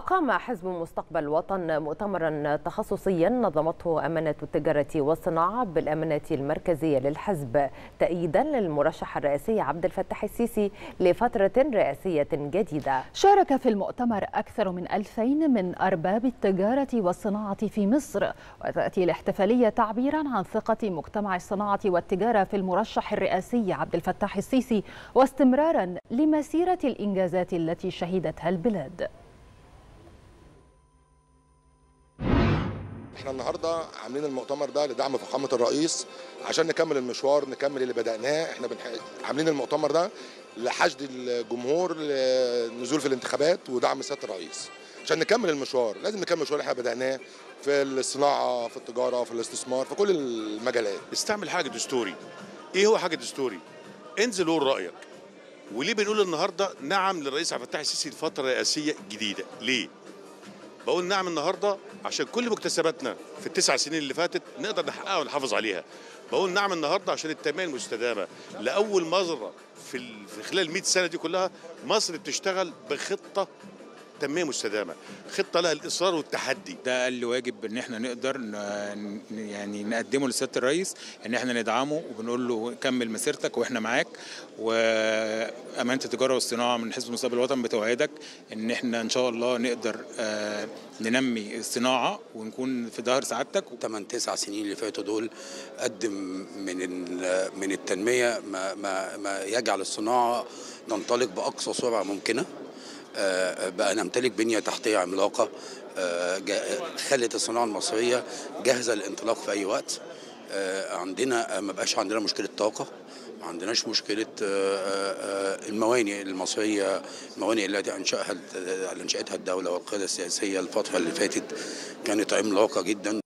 أقام حزب مستقبل الوطن مؤتمرا تخصصيا نظمته أمانة التجارة والصناعة بالأمانة المركزية للحزب تأييدا للمرشح الرئاسي عبد الفتاح السيسي لفترة رئاسية جديدة شارك في المؤتمر أكثر من ألفين من أرباب التجارة والصناعة في مصر وتأتي الاحتفالية تعبيرا عن ثقة مجتمع الصناعة والتجارة في المرشح الرئاسي عبد الفتاح السيسي واستمرارا لمسيرة الإنجازات التي شهدتها البلاد احنا النهارده عاملين المؤتمر ده لدعم فخامه الرئيس عشان نكمل المشوار نكمل اللي بدأناه احنا بنح... عاملين المؤتمر ده لحشد الجمهور للنزول في الانتخابات ودعم سياده الرئيس عشان نكمل المشوار لازم نكمل المشوار اللي احنا بدأناه في الصناعه في التجاره في الاستثمار في كل المجالات استعمل حاجه دستوري ايه هو حاجه دستوري انزل قول رايك وليه بنقول النهارده نعم للرئيس عبد الفتاح السيسي لفتره رئاسيه جديده ليه بقول نعم النهارده عشان كل مكتسباتنا في التسع سنين اللي فاتت نقدر نحققها ونحافظ عليها بقول نعم النهارده عشان التنميه المستدامه لاول مره في في خلال 100 سنه دي كلها مصر بتشتغل بخطه تنميه مستدامه خطه لها الاصرار والتحدي ده اقل واجب ان احنا نقدر يعني نقدمه لسياده الرئيس ان احنا ندعمه وبنقول له كمل مسيرتك واحنا معاك وامانه التجاره والصناعه من حزب مستقبل الوطن بتوعدك ان احنا ان شاء الله نقدر ننمي الصناعه ونكون في ظهر سعادتك 8 9 سنين اللي فاتوا دول قدم من من التنميه ما ما, ما يجعل الصناعه تنطلق باقصى سرعه ممكنه بقى نمتلك بنيه تحتيه عملاقه خلت الصناعه المصريه جاهزه للانطلاق في اي وقت عندنا ما بقاش عندنا مشكله طاقه ما عندناش مشكله الموانئ المصريه الموانئ التي انشاها انشاتها الدوله والقياده السياسيه الفتره اللي فاتت كانت عملاقه جدا